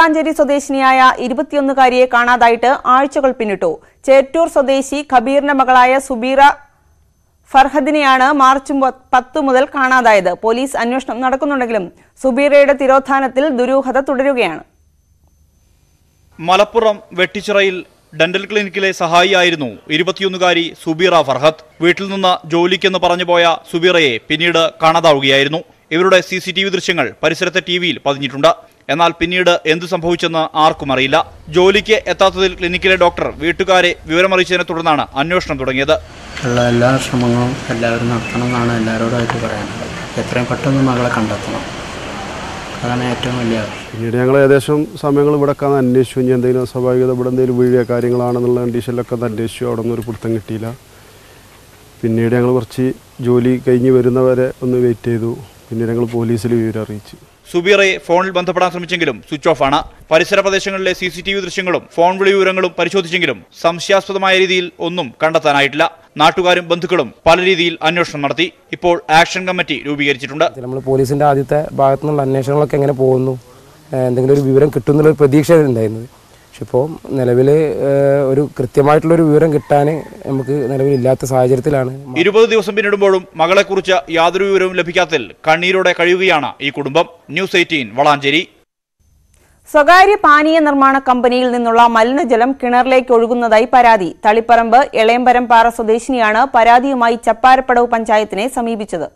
വടക്കാഞ്ചേരി സ്വദേശിനിയായ ഇരുപത്തിയൊന്നുകാരിയെ കാണാതായിട്ട് ആഴ്ചകൾ പിന്നിട്ടു ചേറ്റൂർ സ്വദേശി ഖബീറിന്റെ മകളായ സുബീറ ഫർഹദിനെയാണ് മാർച്ച് മു- പത്ത് മുതൽ കാണാതായത് പോലീസ് അന്വേഷണം നടക്കുന്നുണ്ടെങ്കിലും സുബീറയുടെ തിരോധാനത്തിൽ ദുരൂഹത തുടരുകയാണ് മലപ്പുറം വെട്ടിച്ചിറയിൽ ഡെന്റൽ ക്ലിനിക്കിലെ സഹായിയായിരുന്നു ഇരുപത്തിയൊന്നുകാരി സുബീറ ഫർഹത്ത് വീട്ടിൽ നിന്ന് ജോലിക്കെന്ന് പറഞ്ഞു പോയ സുബീറയെ പിന്നീട് കാണാതാവുകയായിരുന്നു ഇവരുടെ സി സി ടി വി ദൃശ്യങ്ങൾ പരിസരത്തെ ടി വിയിൽ പതിഞ്ഞിട്ടുണ്ട് എന്നാൽ പിന്നീട് എന്തു സംഭവിച്ചെന്ന് ആർക്കും അറിയില്ല ജോലിക്ക് എത്താത്തതിൽ ക്ലിനിക്കിലെ ഡോക്ടർ വീട്ടുകാരെ വിവരമറിയിച്ചതിനെ തുടർന്നാണ് അന്വേഷണം തുടങ്ങിയത് ഉള്ള എല്ലാ ശ്രമങ്ങളും എല്ലാവരും നടത്തണം എന്നാണ് എല്ലാവരോടായിട്ട് പറയാനുള്ളത് എത്രയും പെട്ടെന്ന് മകളെ കണ്ടെത്തണം അതാണ് ഏറ്റവും വലിയ ആവശ്യം പിന്നീട് ഞങ്ങൾ ഏകദേശം സമയങ്ങൾ ഇവിടെ ഒക്കെ ഒന്ന് അന്വേഷിച്ചു ഇനി എന്തെങ്കിലും സ്വാഭാവികത ഇവിടെ എന്തെങ്കിലും വീഴിയ കാര്യങ്ങളാണെന്നുള്ള കണ്ടീഷനിലൊക്കെ ഒന്ന് അന്വേഷിച്ചു അവിടെ ഒന്നും ഒരു പിടുത്തം കിട്ടിയില്ല പിന്നീട് ഞങ്ങൾ കുറച്ച് ജോലി കഴിഞ്ഞ് വരുന്നവരെ ഒന്ന് വെയിറ്റ് ചെയ്തു പിന്നീട് ഞങ്ങൾ പോലീസിൽ വിവരം അറിയിച്ചു സുബീറയെ ഫോണിൽ ബന്ധപ്പെടാൻ ശ്രമിച്ചെങ്കിലും സ്വിച്ച് ഓഫ് ആണ് പരിസര പ്രദേശങ്ങളിലെ സി സി ടി വി ദൃശ്യങ്ങളും ഫോൺ വിളി വിവരങ്ങളും പരിശോധിച്ചെങ്കിലും സംശയാസ്പദമായ രീതിയിൽ ഒന്നും കണ്ടെത്താനായിട്ടില്ല നാട്ടുകാരും ബന്ധുക്കളും പല രീതിയിൽ അന്വേഷണം നടത്തി ഇപ്പോൾ ആക്ഷൻ കമ്മിറ്റി രൂപീകരിച്ചിട്ടുണ്ട് നമ്മൾ പോലീസിൻ്റെ ആദ്യത്തെ ഭാഗത്തു നിന്നുള്ള അന്വേഷണങ്ങളൊക്കെ എങ്ങനെ പോകുന്നു ഏഹ് എന്തെങ്കിലും ഒരു വിവരം കിട്ടുമെന്നുള്ളൊരു പ്രതീക്ഷ ഉണ്ടായിരുന്നത് പക്ഷെ ഇപ്പോൾ നിലവിൽ ഒരു കൃത്യമായിട്ടുള്ളൊരു വിവരം കിട്ടാൻ നമുക്ക് നിലവിലില്ലാത്ത സാഹചര്യത്തിലാണ് ഇരുപത് ദിവസം പിന്നിടുമ്പോഴും മകളെക്കുറിച്ച് യാതൊരു വിവരവും ലഭിക്കാത്തതിൽ കണ്ണീരോടെ കഴിയുകയാണ് ഈ കുടുംബം ന്യൂസ് എയ്റ്റീൻ വളാഞ്ചേരി സ്വകാര്യ പാനീയ നിർമ്മാണ കമ്പനിയിൽ നിന്നുള്ള മലിനജലം കിണറിലേക്ക് ഒഴുകുന്നതായി പരാതി തളിപ്പറമ്പ് എളയമ്പരംപാറ സ്വദേശിനിയാണ് പരാതിയുമായി ചപ്പാരപ്പടവ് പഞ്ചായത്തിനെ സമീപിച്ചത്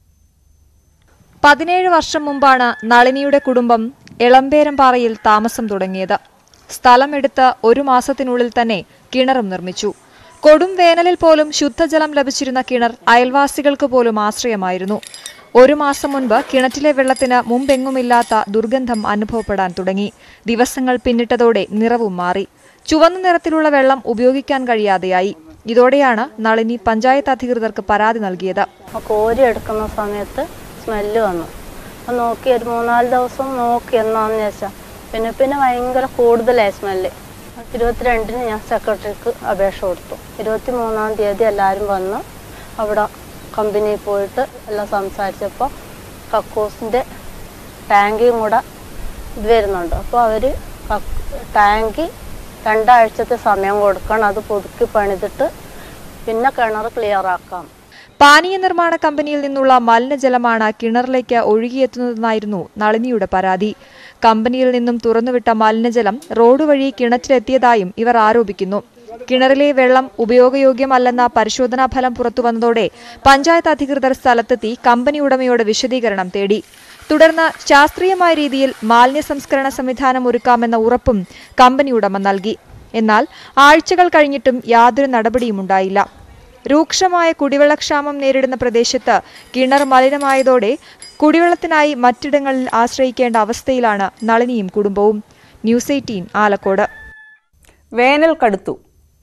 പതിനേഴ് വർഷം മുമ്പാണ് നളിനിയുടെ കുടുംബം എളമ്പേരംപാറയിൽ താമസം തുടങ്ങിയത് സ്ഥലമെടുത്ത് ഒരു മാസത്തിനുള്ളിൽ തന്നെ കിണറും നിർമ്മിച്ചു കൊടും വേനലിൽ പോലും ശുദ്ധജലം ലഭിച്ചിരുന്ന കിണർ അയൽവാസികൾക്ക് പോലും ആശ്രയമായിരുന്നു ഒരു മാസം മുൻപ് കിണറ്റിലെ വെള്ളത്തിന് മുമ്പെങ്ങുമില്ലാത്ത ദുർഗന്ധം അനുഭവപ്പെടാൻ തുടങ്ങി ദിവസങ്ങൾ പിന്നിട്ടതോടെ നിറവും മാറി ചുവന്ന നിറത്തിലുള്ള വെള്ളം ഉപയോഗിക്കാൻ കഴിയാതെയായി ഇതോടെയാണ് നളിനി പഞ്ചായത്ത് അധികൃതർക്ക് പരാതി നൽകിയത് അപ്പോൾ കോരി എടുക്കുന്ന സമയത്ത് സ്മെല്ല് വന്നു അപ്പം നോക്കി ഒരു മൂന്നാല് ദിവസം നോക്കി എന്നാന്ന് വെച്ചാൽ പിന്നെ പിന്നെ ഭയങ്കര കൂടുതലായി സ്മെല്ല് ഇരുപത്തിരണ്ടിന് ഞാൻ സെക്രട്ടറിക്ക് അപേക്ഷ കൊടുത്തു ഇരുപത്തി മൂന്നാം തീയതി എല്ലാവരും വന്ന് അവിടെ കമ്പനിയിൽ പോയിട്ട് എല്ലാം സംസാരിച്ചപ്പോൾ കക്കൂസിൻ്റെ ടാങ്കിയും കൂടെ ഇത് വരുന്നുണ്ട് അപ്പോൾ അവർ ടാങ്കി രണ്ടാഴ്ചത്തെ സമയം കൊടുക്കണം അത് പുതുക്കി പണിതിട്ട് പിന്നെ കിണർ ക്ലിയർ ആക്കാം പാനീയ നിർമ്മാണ കമ്പനിയിൽ നിന്നുള്ള മലിനജലമാണ് കിണറിലേക്ക് ഒഴുകിയെത്തുന്നതെന്നായിരുന്നു നളിനിയുടെ പരാതി കമ്പനിയിൽ നിന്നും തുറന്നുവിട്ട മലിനജലം റോഡ് വഴി കിണറ്റിലെത്തിയതായും ഇവർ ആരോപിക്കുന്നു കിണറിലെ വെള്ളം ഉപയോഗയോഗ്യമല്ലെന്ന പരിശോധനാ ഫലം പുറത്തുവന്നതോടെ പഞ്ചായത്ത് അധികൃതർ സ്ഥലത്തെത്തി കമ്പനി ഉടമയോട് വിശദീകരണം തേടി തുടർന്ന് ശാസ്ത്രീയമായ രീതിയിൽ മാലിന്യ സംസ്കരണ സംവിധാനം ഒരുക്കാമെന്ന ഉറപ്പും കമ്പനി ഉടമ നൽകി എന്നാൽ ആഴ്ചകൾ കഴിഞ്ഞിട്ടും യാതൊരു നടപടിയും ഉണ്ടായില്ല രൂക്ഷമായ കുടിവെള്ളക്ഷാമം നേരിടുന്ന പ്രദേശത്ത് കിണർ മലിനമായതോടെ കുടിവെള്ളത്തിനായി മറ്റിടങ്ങളിൽ ആശ്രയിക്കേണ്ട അവസ്ഥയിലാണ് നളിനിയും കുടുംബവും ന്യൂസ് എയ്റ്റീൻ ആലക്കോട് വേനൽ കടുത്തു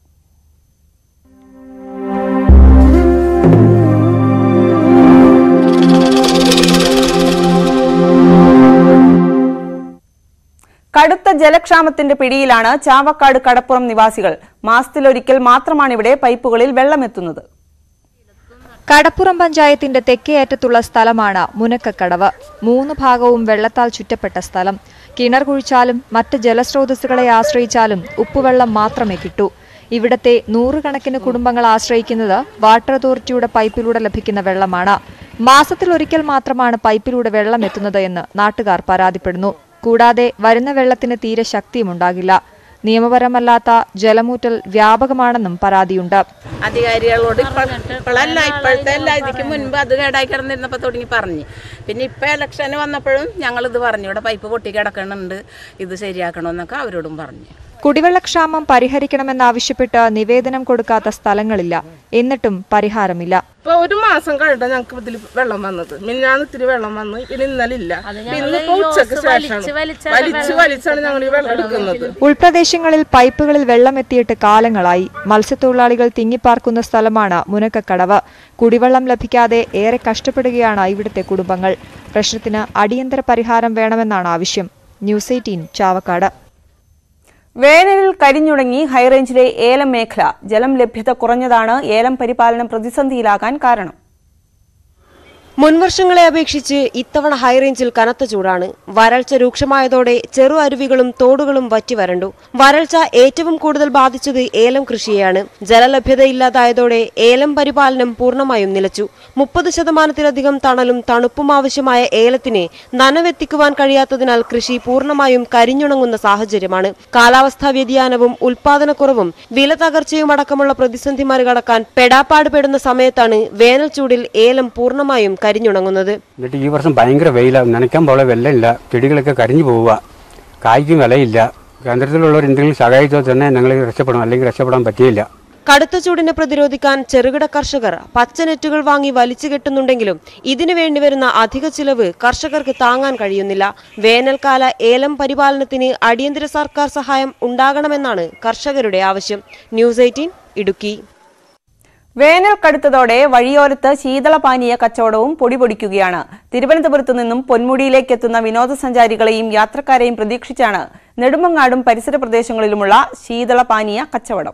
കടുത്ത ജലക്ഷാമത്തിന്റെ പിടിയിലാണ് ചാവക്കാട് കടപ്പുറം നിവാസികൾ മാസത്തിലൊരിക്കൽ മാത്രമാണ് ഇവിടെ പൈപ്പുകളിൽ വെള്ളമെത്തുന്നത് കടപ്പുറം പഞ്ചായത്തിന്റെ തെക്കേ അറ്റത്തുള്ള സ്ഥലമാണ് മുനക്കക്കടവ് മൂന്ന് ഭാഗവും വെള്ളത്താൽ ചുറ്റപ്പെട്ട സ്ഥലം കിണർ കുഴിച്ചാലും മറ്റ് ജലസ്രോതസ്സുകളെ ആശ്രയിച്ചാലും ഉപ്പുവെള്ളം മാത്രമേ കിട്ടൂ ഇവിടത്തെ നൂറുകണക്കിന് കുടുംബങ്ങൾ ആശ്രയിക്കുന്നത് വാട്ടർ അതോറിറ്റിയുടെ പൈപ്പിലൂടെ ലഭിക്കുന്ന വെള്ളമാണ് മാസത്തിൽ ഒരിക്കൽ മാത്രമാണ് പൈപ്പിലൂടെ വെള്ളം എത്തുന്നത് എന്ന് നാട്ടുകാർ പരാതിപ്പെടുന്നു കൂടാതെ വരുന്ന വെള്ളത്തിന് തീരെ ശക്തിയുമുണ്ടാകില്ല നിയമപരമല്ലാത്ത ജലമൂറ്റൽ വ്യാപകമാണെന്നും പരാതിയുണ്ട് അധികാരികളോട് ഇപ്പോൾ ഇപ്പോഴല്ല ഇപ്പോഴത്തെ അല്ല ഇതിക്ക് മുൻപ് അത് കേടായി കിടന്നിരുന്നപ്പോൾ തുടങ്ങി പറഞ്ഞ് പിന്നെ ഇപ്പോൾ ഇലക്ഷന് വന്നപ്പോഴും ഞങ്ങളിത് പറഞ്ഞു ഇവിടെ പൈപ്പ് പൊട്ടി കിടക്കണുണ്ട് ഇത് ശരിയാക്കണമെന്നൊക്കെ അവരോടും പറഞ്ഞു കുടിവെള്ളക്ഷാമം പരിഹരിക്കണമെന്നാവശ്യപ്പെട്ട് നിവേദനം കൊടുക്കാത്ത സ്ഥലങ്ങളില്ല എന്നിട്ടും പരിഹാരമില്ല ഇപ്പൊ ഒരു മാസം കഴിഞ്ഞ ഞങ്ങൾക്ക് ഇതിൽ വെള്ളം വന്നത് മിന്നാന്ന് ഇത്തിരി വെള്ളം വന്ന് ഇനി ഇന്നലെ ഇല്ല ഇന്നിപ്പോ ഉച്ചക്ക് ശേഷമാണ് വലിച്ചു വലിച്ചാണ് ഞങ്ങൾ ഈ വെള്ളം എടുക്കുന്നത് ഉൾപ്രദേശങ്ങളിൽ പൈപ്പുകളിൽ വെള്ളമെത്തിയിട്ട് കാലങ്ങളായി മത്സ്യത്തൊഴിലാളികൾ തിങ്ങിപ്പാർക്കുന്ന സ്ഥലമാണ് മുനക്കക്കടവ് കുടിവെള്ളം ലഭിക്കാതെ ഏറെ കഷ്ടപ്പെടുകയാണ് ഇവിടുത്തെ കുടുംബങ്ങൾ പ്രശ്നത്തിന് അടിയന്തര പരിഹാരം വേണമെന്നാണ് ആവശ്യം ന്യൂസ് എയ്റ്റീൻ ചാവക്കാട് വേനലിൽ കരിഞ്ഞുടങ്ങി ഹൈറേഞ്ചിലെ ഏലം മേഖല ജലം ലഭ്യത കുറഞ്ഞതാണ് ഏലം പരിപാലനം പ്രതിസന്ധിയിലാകാൻ കാരണം മുൻവർഷങ്ങളെ അപേക്ഷിച്ച് ഇത്തവണ ഹൈറേഞ്ചിൽ കനത്ത ചൂടാണ് വരൾച്ച രൂക്ഷമായതോടെ ചെറു അരുവികളും തോടുകളും വറ്റി വരണ്ടു വരൾച്ച ഏറ്റവും കൂടുതൽ ബാധിച്ചത് ഏലം കൃഷിയെയാണ് ജലലഭ്യതയില്ലാതായതോടെ ഏലം പരിപാലനം പൂർണ്ണമായും നിലച്ചു മുപ്പത് ശതമാനത്തിലധികം തണലും തണുപ്പും ആവശ്യമായ ഏലത്തിന് നനവെത്തിക്കുവാൻ കഴിയാത്തതിനാൽ കൃഷി പൂർണ്ണമായും കരിഞ്ഞുണങ്ങുന്ന സാഹചര്യമാണ് കാലാവസ്ഥാ വ്യതിയാനവും ഉൽപാദനക്കുറവും വില തകർച്ചയും അടക്കമുള്ള പ്രതിസന്ധി മറികടക്കാൻ പെടാപ്പാട് പെടുന്ന സമയത്താണ് വേനൽ ചൂടിൽ ഏലം പൂർണ്ണമായും കരിഞ്ഞുണങ്ങുന്നത് എന്നിട്ട് ഈ വർഷം ഭയങ്കര വെയിലാണ് നനയ്ക്കാൻ പോലെ വെള്ളമില്ല ചെടികളൊക്കെ കരിഞ്ഞു പോവുക കായ്ക്കും വിലയില്ല കേന്ദ്രത്തിലുള്ളവർ എന്തെങ്കിലും സഹായിച്ചാൽ തന്നെ ഞങ്ങൾ രക്ഷപ്പെടും അല്ലെങ്കിൽ രക്ഷപ്പെടാൻ പറ്റിയില്ല കടുത്ത ചൂടിനെ പ്രതിരോധിക്കാൻ ചെറുകിട കർഷകർ പച്ചനെറ്റുകൾ വാങ്ങി വലിച്ചു കെട്ടുന്നുണ്ടെങ്കിലും ഇതിനു വേണ്ടിവരുന്ന അധിക ചിലവ് കർഷകർക്ക് താങ്ങാൻ കഴിയുന്നില്ല വേനൽക്കാല ഏലം പരിപാലനത്തിന് അടിയന്തര സർക്കാർ സഹായം ഉണ്ടാകണമെന്നാണ് കർഷകരുടെ ആവശ്യം ന്യൂസ് എയ്റ്റീൻ ഇടുക്കി വേനൽ കടുത്തതോടെ വഴിയോരത്ത് ശീതളപാനീയ കച്ചവടവും പൊടിപൊടിക്കുകയാണ് തിരുവനന്തപുരത്തു നിന്നും പൊന്മുടിയിലേക്ക് എത്തുന്ന വിനോദസഞ്ചാരികളെയും യാത്രക്കാരെയും പ്രതീക്ഷിച്ചാണ് നെടുമങ്ങാടും പരിസര പ്രദേശങ്ങളിലുമുള്ള ശീതളപാനീയ കച്ചവടം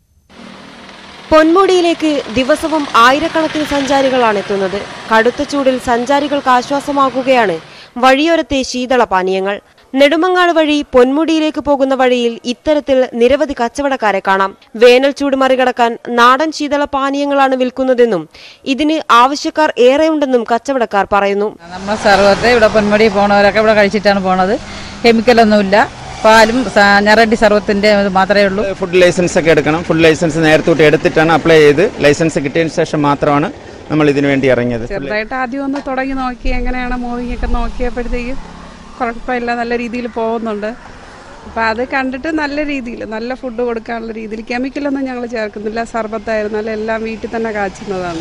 പൊന്മുടിയിലേക്ക് ദിവസവും ആയിരക്കണക്കിന് സഞ്ചാരികളാണ് എത്തുന്നത് കടുത്ത ചൂടിൽ സഞ്ചാരികൾക്ക് ആശ്വാസമാകുകയാണ് വഴിയോരത്തെ ശീതള പാനീയങ്ങൾ നെടുമങ്ങാട് വഴി പൊന്മുടിയിലേക്ക് പോകുന്ന വഴിയിൽ ഇത്തരത്തിൽ നിരവധി കച്ചവടക്കാരെ കാണാം വേനൽ ചൂട് മറികടക്കാൻ നാടൻ ശീതള പാനീയങ്ങളാണ് വിൽക്കുന്നതെന്നും ഇതിന് ആവശ്യക്കാർ ഏറെയുണ്ടെന്നും കച്ചവടക്കാർ പറയുന്നു നമ്മുടെ സർവത്തെ ഇവിടെ പൊന്മുടി പോണവരൊക്കെ ഇവിടെ കഴിച്ചിട്ടാണ് പോണത് കെമിക്കലൊന്നുമില്ല പാലും സ- ഞറണ്ടി സർവത്തിന്റെ ഇത് മാത്രമേ ഉള്ളൂ ഫുഡ് ലൈസൻസ് ഒക്കെ എടുക്കണം ഫുഡ് ലൈസൻസ് നേരത്തെ തൊട്ട് എടുത്തിട്ടാണ് അപ്ലൈ ചെയ്ത് ലൈസൻസ് കിട്ടിയതിന് ശേഷം മാത്രമാണ് നമ്മൾ ഇതിനു വേണ്ടി ഇറങ്ങിയത് ചെറുതായിട്ട് ആദ്യം ഒന്ന് തുടങ്ങി നോക്കി എങ്ങനെയാണ് മൂവിങ് ഒക്കെ നോക്കിയപ്പോഴത്തേക്കും കുഴപ്പമില്ല നല്ല രീതിയിൽ പോകുന്നുണ്ട് അപ്പം അത് കണ്ടിട്ട് നല്ല രീതിയിൽ നല്ല ഫുഡ് കൊടുക്കാനുള്ള രീതിയിൽ കെമിക്കലൊന്നും ഞങ്ങൾ ചേർക്കുന്നില്ല സർബത്തായിരുന്നാലും എല്ലാം വീട്ടിൽ തന്നെ കാച്ചുന്നതാണ്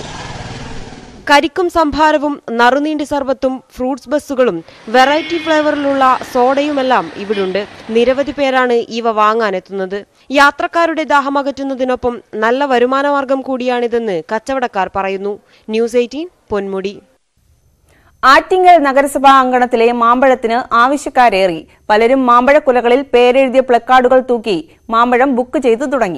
കരിക്കും സംഭാരവും നറുനീണ്ടി സർബത്തും ഫ്രൂട്ട്സ് ബസ്സുകളും വെറൈറ്റി ഫ്ലേവറിലുള്ള സോഡയുമെല്ലാം ഇവിടുണ്ട് നിരവധി പേരാണ് ഇവ വാങ്ങാനെത്തുന്നത് യാത്രക്കാരുടെ ദാഹമകറ്റുന്നതിനൊപ്പം നല്ല വരുമാനമാർഗം കൂടിയാണിതെന്ന് കച്ചവടക്കാർ പറയുന്നു ന്യൂസ് എയ്റ്റീൻ പൊന്മുടി ആറ്റിങ്ങൽ നഗരസഭാ അങ്കണത്തിലെ മാമ്പഴത്തിന് ആവശ്യക്കാരേറി പലരും മാമ്പഴക്കുലകളിൽ പേരെഴുതിയ പ്ലക്കാർഡുകൾ തൂക്കി മാമ്പഴം ബുക്ക് ചെയ്തു തുടങ്ങി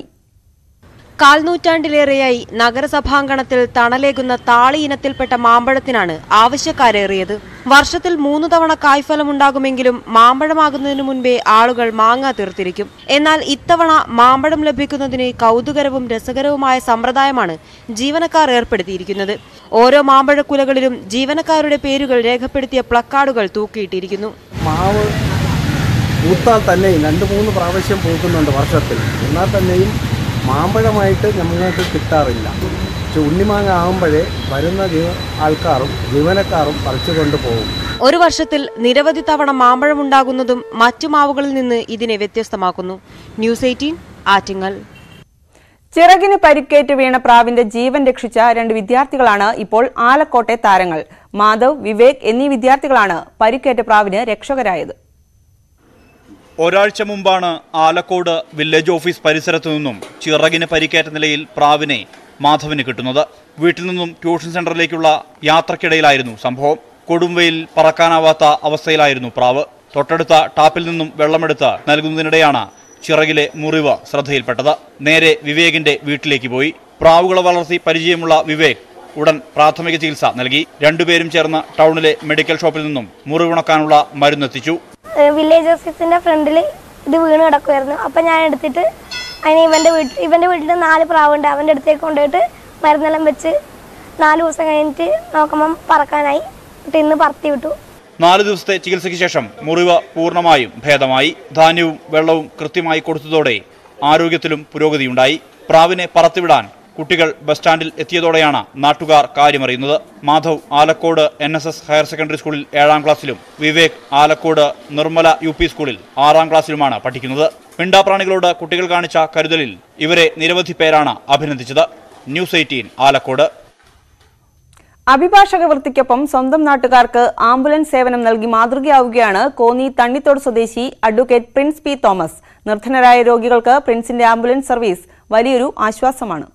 കാൽനൂറ്റാണ്ടിലേറെയായി നഗരസഭാങ്കണത്തിൽ തണലേകുന്ന താളി ഇനത്തിൽപ്പെട്ട മാമ്പഴത്തിനാണ് ആവശ്യക്കാരേറിയത് വർഷത്തിൽ മൂന്ന് തവണ കായ്ഫലമുണ്ടാകുമെങ്കിലും മാമ്പഴമാകുന്നതിനു മുൻപേ ആളുകൾ മാങ്ങ തീർത്തിരിക്കും എന്നാൽ ഇത്തവണ മാമ്പഴം ലഭിക്കുന്നതിന് കൗതുകരവും രസകരവുമായ സമ്പ്രദായമാണ് ജീവനക്കാർ ഏർപ്പെടുത്തിയിരിക്കുന്നത് ഓരോ മാമ്പഴക്കുലകളിലും ജീവനക്കാരുടെ പേരുകൾ രേഖപ്പെടുത്തിയ പ്ലക്കാർഡുകൾ തൂക്കിയിട്ടിരിക്കുന്നു മാവ് പൂത്താൽ തന്നെയും രണ്ട് മൂന്ന് പ്രാവശ്യം പൂക്കുന്നുണ്ട് വർഷത്തിൽ എന്നാൽ തന്നെയും മാമ്പഴമായിട്ട് ഞങ്ങൾക്ക് കിട്ടാറില്ല പക്ഷെ ഉണ്ണിമാങ്ങ ആകുമ്പോഴേ വരുന്ന ജീവ ആൾക്കാരും ജീവനക്കാരും പറിച്ചു കൊണ്ടുപോകും ഒരു വർഷത്തിൽ നിരവധി തവണ മാമ്പഴമുണ്ടാകുന്നതും മറ്റു മാവുകളിൽ നിന്ന് ഇതിനെ വ്യത്യസ്തമാക്കുന്നു ന്യൂസ് എയ്റ്റീൻ ആറ്റിങ്ങൽ ചിറകിന് പരിക്കേറ്റ് വീണ പ്രാവിന്റെ ജീവൻ രക്ഷിച്ച രണ്ട് വിദ്യാർത്ഥികളാണ് ഇപ്പോൾ ആലക്കോട്ടെ താരങ്ങൾ മാധവ് വിവേക് എന്നീ വിദ്യാർത്ഥികളാണ് പരിക്കേറ്റ പ്രാവിന് രക്ഷകരായത് ഒരാഴ്ച മുമ്പാണ് ആലക്കോട് വില്ലേജ് ഓഫീസ് പരിസരത്തു നിന്നും ചിറകിന് പരിക്കേറ്റ നിലയിൽ പ്രാവിനെ മാധവന് കിട്ടുന്നത് വീട്ടിൽ നിന്നും ട്യൂഷൻ സെന്ററിലേക്കുള്ള യാത്രക്കിടയിലായിരുന്നു സംഭവം കൊടുംവെയിൽ പറക്കാനാവാത്ത അവസ്ഥയിലായിരുന്നു പ്രാവ് തൊട്ടടുത്ത ടാപ്പിൽ നിന്നും വെള്ളമെടുത്ത് നൽകുന്നതിനിടെയാണ് ചിറകിലെ മുറിവ് ശ്രദ്ധയിൽപ്പെട്ടത് നേരെ വിവേകിന്റെ വീട്ടിലേക്ക് പോയി പ്രാവുകളെ വളർത്തി പരിചയമുള്ള വിവേക് ഉടൻ പ്രാഥമിക ചികിത്സ നൽകി രണ്ടുപേരും ചേർന്ന് ടൗണിലെ മെഡിക്കൽ ഷോപ്പിൽ നിന്നും മുറിവുണക്കാനുള്ള മരുന്നെത്തിച്ചു വില്ലേജ് ഓഫീസിന്റെ ഫ്രണ്ടിൽ ഇത് വീണ് കിടക്കുമായിരുന്നു അപ്പം ഞാൻ എടുത്തിട്ട് അതിന് ഇവൻ്റെ വീട്ടിൽ ഇവൻ്റെ വീട്ടിൽ നാല് പ്രാവുണ്ട് അവൻ്റെ അടുത്തേക്ക് കൊണ്ടുപോയിട്ട് മരുന്നെല്ലാം വെച്ച് നാല് ദിവസം കഴിഞ്ഞിട്ട് നോക്കുമ്പം പറക്കാനായി എന്നിട്ട് ഇന്ന് പറത്തി വിട്ടു നാല് ദിവസത്തെ ചികിത്സയ്ക്ക് ശേഷം മുറിവ് പൂർണ്ണമായും ഭേദമായി ധാന്യവും വെള്ളവും കൃത്യമായി കൊടുത്തതോടെ ആരോഗ്യത്തിലും പുരോഗതിയുണ്ടായി പ്രാവിനെ പറത്തിവിടാൻ കുട്ടികൾ ബസ് സ്റ്റാൻഡിൽ എത്തിയതോടെയാണ് നാട്ടുകാർ കാര്യമറിയുന്നത് Madhav Alakode N S S higher secondary സ്കൂളിൽ ഏഴാം ക്ലാസ്സിലും വിവേക് ആലക്കോട് നിർമ്മല യു പി സ്കൂളിൽ ആറാം ക്ലാസ്സിലുമാണ് പഠിക്കുന്നത് മിണ്ടാപ്രാണികളോട് കുട്ടികൾ കാണിച്ച കരുതലിൽ ഇവരെ നിരവധി പേരാണ് അഭിനന്ദിച്ചത് ന്യൂസ് എയ്റ്റീൻ ആലക്കോട് അഭിഭാഷക വൃത്തിക്കൊപ്പം സ്വന്തം നാട്ടുകാർക്ക് ആംബുലൻസ് സേവനം നൽകി മാതൃകയാവുകയാണ് കോന്നി തണ്ണിത്തോട് സ്വദേശി അഡ്വക്കേറ്റ് പ്രിൻസ് പി തോമസ് നിർധനരായ രോഗികൾക്ക് പ്രിൻസിന്റെ ആംബുലൻസ് സർവീസ് വലിയൊരു ആശ്വാസമാണ്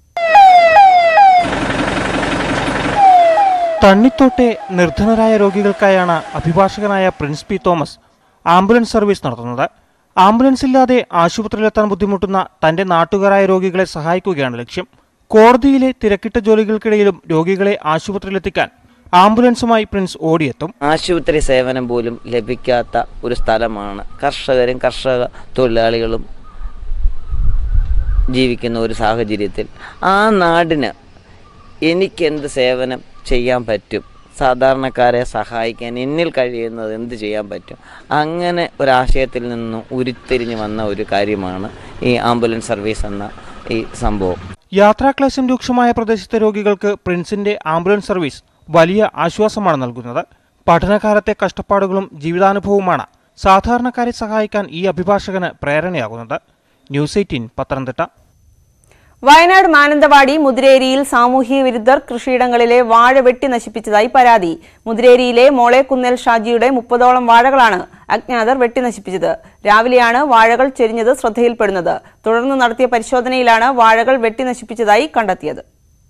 തണ്ണിത്തോട്ടെ നിർധനരായ രോഗികൾക്കായാണ് അഭിഭാഷകനായ Prince P Thomas ambulance service നടത്തുന്നത് ആംബുലൻസ് ഇല്ലാതെ ആശുപത്രിയിലെത്താൻ ബുദ്ധിമുട്ടുന്ന തന്റെ നാട്ടുകാരായ രോഗികളെ സഹായിക്കുകയാണ് ലക്ഷ്യം കോടതിയിലെ തിരക്കിട്ട ജോലികൾക്കിടയിലും രോഗികളെ ആശുപത്രിയിലെത്തിക്കാൻ ആംബുലൻസുമായി പ്രിൻസ് ഓടിയെത്തും ആശുപത്രി സേവനം പോലും ലഭിക്കാത്ത ഒരു സ്ഥലമാണ് കർഷകരും കർഷക തൊഴിലാളികളും ജീവിക്കുന്ന ഒരു സാഹചര്യത്തിൽ ആ നാടിന് എനിക്കെന്ത് സേവനം ചെയ്യാൻ പറ്റും സാധാരണക്കാരെ സഹായിക്കാൻ എന്നിൽ കഴിയുന്നത് എന്ത് ചെയ്യാൻ പറ്റും അങ്ങനെ ഒരാശയത്തിൽ നിന്നും ഉരുത്തിരിഞ്ഞ് വന്ന ഒരു കാര്യമാണ് ഈ ആംബുലൻസ് സർവീസ് എന്ന ഈ സംഭവം യാത്രാക്ലേശം രൂക്ഷമായ പ്രദേശത്തെ രോഗികൾക്ക് പ്രിൻസിന്റെ ആംബുലൻസ് സർവീസ് വലിയ ആശ്വാസമാണ് നൽകുന്നത് പഠനകാലത്തെ കഷ്ടപ്പാടുകളും ജീവിതാനുഭവവുമാണ് സാധാരണക്കാരെ സഹായിക്കാൻ ഈ അഭിഭാഷകന് പ്രേരണയാകുന്നത് ന്യൂസ് എയ്റ്റീൻ പത്തനംതിട്ട വയനാട് മാനന്തവാടി മുതിരേരിയിൽ സാമൂഹ്യ വിരുദ്ധർ കൃഷിയിടങ്ങളിലെ വാഴ വെട്ടി നശിപ്പിച്ചതായി പരാതി മുതിരേരിയിലെ മോളേക്കുന്നേൽ ഷാജിയുടെ മുപ്പതോളം വാഴകളാണ് അജ്ഞാതർ വെട്ടി നശിപ്പിച്ചത് രാവിലെയാണ് വാഴകൾ ചെരിഞ്ഞത് ശ്രദ്ധയിൽപ്പെടുന്നത് തുടർന്ന് നടത്തിയ പരിശോധനയിലാണ് വാഴകൾ വെട്ടി നശിപ്പിച്ചതായി കണ്ടെത്തിയത്